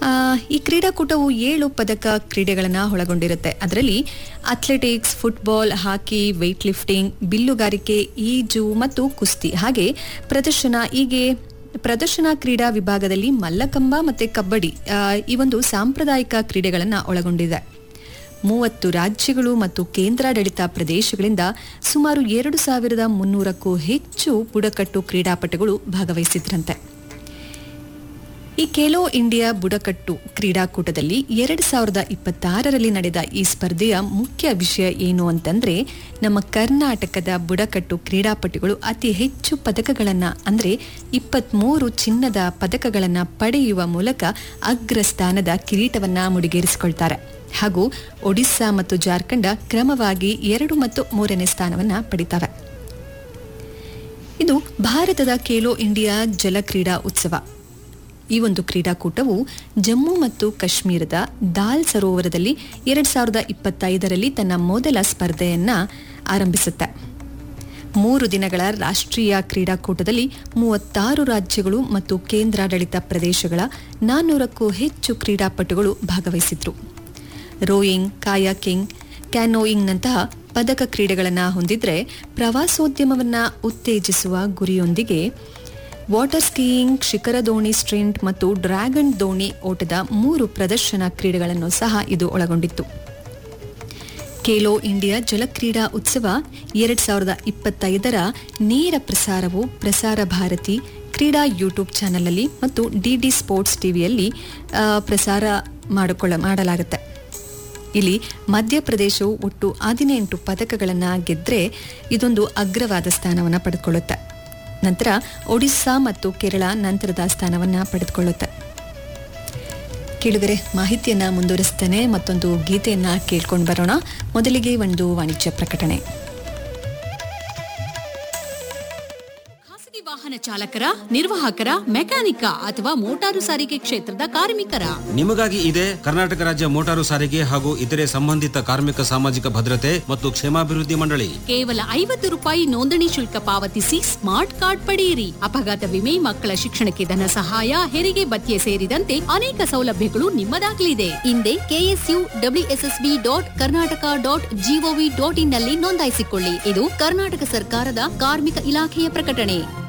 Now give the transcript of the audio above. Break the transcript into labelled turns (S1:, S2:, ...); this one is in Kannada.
S1: ಆ, ಈ ಕ್ರೀಡಾಕೂಟವು ಏಳು ಪದಕ ಕ್ರೀಡೆಗಳನ್ನು ಒಳಗೊಂಡಿರುತ್ತೆ ಅದರಲ್ಲಿ athletics football hockey weightlifting ಬಿಲ್ಲುಗಾರಿಕೆ ಈಜು ಮತ್ತು ಕುಸ್ತಿ ಹಾಗೆ ಪ್ರದರ್ಶನ ಹೀಗೆ ಪ್ರದರ್ಶನ ಕ್ರೀಡಾ ವಿಭಾಗದಲ್ಲಿ ಮಲ್ಲಕಂಬ ಮತ್ತೆ ಕಬಡ್ಡಿ ಆ, ಈ ಒಂದು ಸಾಂಪ್ರದಾಯಿಕ ಕ್ರೀಡೆಗಳನ್ನು ಒಳಗೊಂಡಿದೆ ಮೂವತ್ತು ರಾಜ್ಯಗಳು ಮತ್ತು ಕೇಂದ್ರಾಡಳಿತ ಪ್ರದೇಶಗಳಿಂದ ಸುಮಾರು ಎರಡು ಸಾವಿರದ ಮುನ್ನೂರಕ್ಕೂ ಹೆಚ್ಚು ಬುಡಕಟ್ಟು ಕ್ರೀಡಾಪಟುಗಳು ಭಾಗವಹಿಸಿದ್ರಂತೆ ಈ ಖೇಲೋ ಇಂಡಿಯಾ ಬುಡಕಟ್ಟು ಕ್ರೀಡಾಕೂಟದಲ್ಲಿ ಎರಡು ಸಾವಿರದ ಇಪ್ಪತ್ತಾರರಲ್ಲಿ ನಡೆದ ಈ ಸ್ಪರ್ಧೆಯ ಮುಖ್ಯ ವಿಷಯ ಏನು ಅಂತಂದ್ರೆ ನಮ್ಮ ಕರ್ನಾಟಕದ ಬುಡಕಟ್ಟು ಕ್ರೀಡಾಪಟುಗಳು ಅತಿ ಹೆಚ್ಚು ಪದಕಗಳನ್ನ ಅಂದ್ರೆ ಇಪ್ಪತ್ಮೂರು ಚಿನ್ನದ ಪದಕಗಳನ್ನ ಪಡೆಯುವ ಮೂಲಕ ಅಗ್ರ ಸ್ಥಾನದ ಕಿರೀಟವನ್ನ ಮುಡಿಗೇರಿಸಿಕೊಳ್ತಾರೆ ಹಾಗೂ ಒಡಿಸ್ಸಾ ಮತ್ತು ಜಾರ್ಖಂಡ ಕ್ರಮವಾಗಿ ಎರಡು ಮತ್ತು ಮೂರನೇ ಸ್ಥಾನವನ್ನ ಪಡಿತವೆ ಇದು ಭಾರತದ ಖೇಲೋ ಇಂಡಿಯಾ ಜಲ ಕ್ರೀಡಾ ಉತ್ಸವ ಈ ಒಂದು ಕ್ರೀಡಾಕೂಟವು ಜಮ್ಮು ಮತ್ತು ಕಾಶ್ಮೀರದ ದಾಲ್ ಸರೋವರದಲ್ಲಿ ಎರಡ್ ಸಾವಿರದ ಇಪ್ಪತ್ತೈದರಲ್ಲಿ ತನ್ನ ಮೊದಲ ಸ್ಪರ್ಧೆಯನ್ನ ಆರಂಭಿಸುತ್ತೆ ಮೂರು ದಿನಗಳ ರಾಷ್ಟ್ರೀಯ ಕ್ರೀಡಾಕೂಟದಲ್ಲಿ ಮೂವತ್ತಾರು ರಾಜ್ಯಗಳು ಮತ್ತು ಕೇಂದ್ರಾಡಳಿತ ಪ್ರದೇಶಗಳ ನಾನ್ನೂರಕ್ಕೂ ಹೆಚ್ಚು ಕ್ರೀಡಾಪಟುಗಳು ಭಾಗವಹಿಸಿದ್ರು ರೋಯಿಂಗ್ ಕಾಯಾಕಿಂಗ್ ಕ್ಯಾನೋಯಿಂಗ್ನಂತಹ ಪದಕ ಕ್ರೀಡೆಗಳನ್ನು ಹೊಂದಿದ್ರೆ ಪ್ರವಾಸೋದ್ಯಮವನ್ನು ಉತ್ತೇಜಿಸುವ ಗುರಿಯೊಂದಿಗೆ ವಾಟರ್ ಸ್ಕೀಯಿಂಗ್ ಶಿಖರ ದೋಣಿ ಸ್ಟ್ರಿಂಟ್ ಮತ್ತು ಡ್ರ್ಯಾಗನ್ ದೋಣಿ ಓಟದ ಮೂರು ಪ್ರದರ್ಶನ ಕ್ರೀಡೆಗಳನ್ನು ಸಹ ಇದು ಒಳಗೊಂಡಿತ್ತು ಖೇಲೋ ಇಂಡಿಯಾ ಜಲಕ್ರೀಡಾ ಉತ್ಸವ ಎರಡ್ ಸಾವಿರದ ಇಪ್ಪತ್ತೈದರ ನೇರ ಪ್ರಸಾರವು ಪ್ರಸಾರ ಭಾರತಿ ಕ್ರೀಡಾ ಯೂಟ್ಯೂಬ್ ಚಾನೆಲ್ನಲ್ಲಿ ಮತ್ತು ಡಿಡಿ ಸ್ಪೋರ್ಟ್ಸ್ ಟಿವಿಯಲ್ಲಿ ಆ, ಪ್ರಸಾರ ಮಾಡಿಕೊಳ್ಳ ಮಾಡಲಾಗುತ್ತೆ ಇಲ್ಲಿ ಮಧ್ಯಪ್ರದೇಶವು ಒಟ್ಟು ಹದಿನೆಂಟು ಪದಕಗಳನ್ನು ಗೆದ್ರೆ ಇದೊಂದು ಅಗ್ರವಾದ ಸ್ಥಾನವನ್ನು ಪಡೆದುಕೊಳ್ಳುತ್ತೆ ನಂತರ ಒಡಿಸ್ಸಾ ಮತ್ತು ಕೇರಳ ನಂತರದ ಸ್ಥಾನವನ್ನು ಪಡೆದುಕೊಳ್ಳುತ್ತೆ ಕೇಳಿದರೆ ಮಾಹಿತಿಯನ್ನ ಮುಂದುವರಿಸ್ತೇನೆ ಮತ್ತೊಂದು ಗೀತೆಯನ್ನ ಕೇಳ್ಕೊಂಡು ಬರೋಣ ಮೊದಲಿಗೆ ಒಂದು ವಾಣಿಜ್ಯ ಪ್ರಕಟಣೆ
S2: ಖಾಸಗಿ ವಾಹನ ಚಾಲಕರ ನಿರ್ವಾಹಕರ ಮೆಕ್ಯಾನಿಕ ಅಥವಾ ಮೋಟಾರು ಸಾರಿಗೆ ಕ್ಷೇತ್ರದ ಕಾರ್ಮಿಕರ
S3: ನಿಮಗಾಗಿ ಇದೆ ಕರ್ನಾಟಕ ರಾಜ್ಯ ಮೋಟಾರು ಸಾರಿಗೆ ಹಾಗೂ ಇತರೆ ಸಂಬಂಧಿತ ಕಾರ್ಮಿಕ ಸಾಮಾಜಿಕ ಭದ್ರತೆ ಮತ್ತು ಕ್ಷೇಮಾಭಿವೃದ್ಧಿ ಮಂಡಳಿ
S2: ಕೇವಲ ಐವತ್ತು ರೂಪಾಯಿ ನೋಂದಣಿ ಶುಲ್ಕ ಪಾವತಿಸಿ ಸ್ಮಾರ್ಟ್ ಕಾರ್ಡ್ ಪಡೆಯಿರಿ ಅಪಘಾತ ವಿಮೆ ಮಕ್ಕಳ ಶಿಕ್ಷಣಕ್ಕೆ ಧನ ಸಹಾಯ ಹೆರಿಗೆ ಭತ್ಯೆ ಸೇರಿದಂತೆ ಅನೇಕ ಸೌಲಭ್ಯಗಳು ನಿಮ್ಮದಾಗಲಿದೆ ಹಿಂದೆ KSU WSSB dot Karnataka dot GOV dot in ನಲ್ಲಿ ನೋಂದಾಯಿಸಿಕೊಳ್ಳಿ ಇದು ಕರ್ನಾಟಕ ಸರ್ಕಾರದ ಕಾರ್ಮಿಕ ಇಲಾಖೆಯ ಪ್ರಕಟಣೆ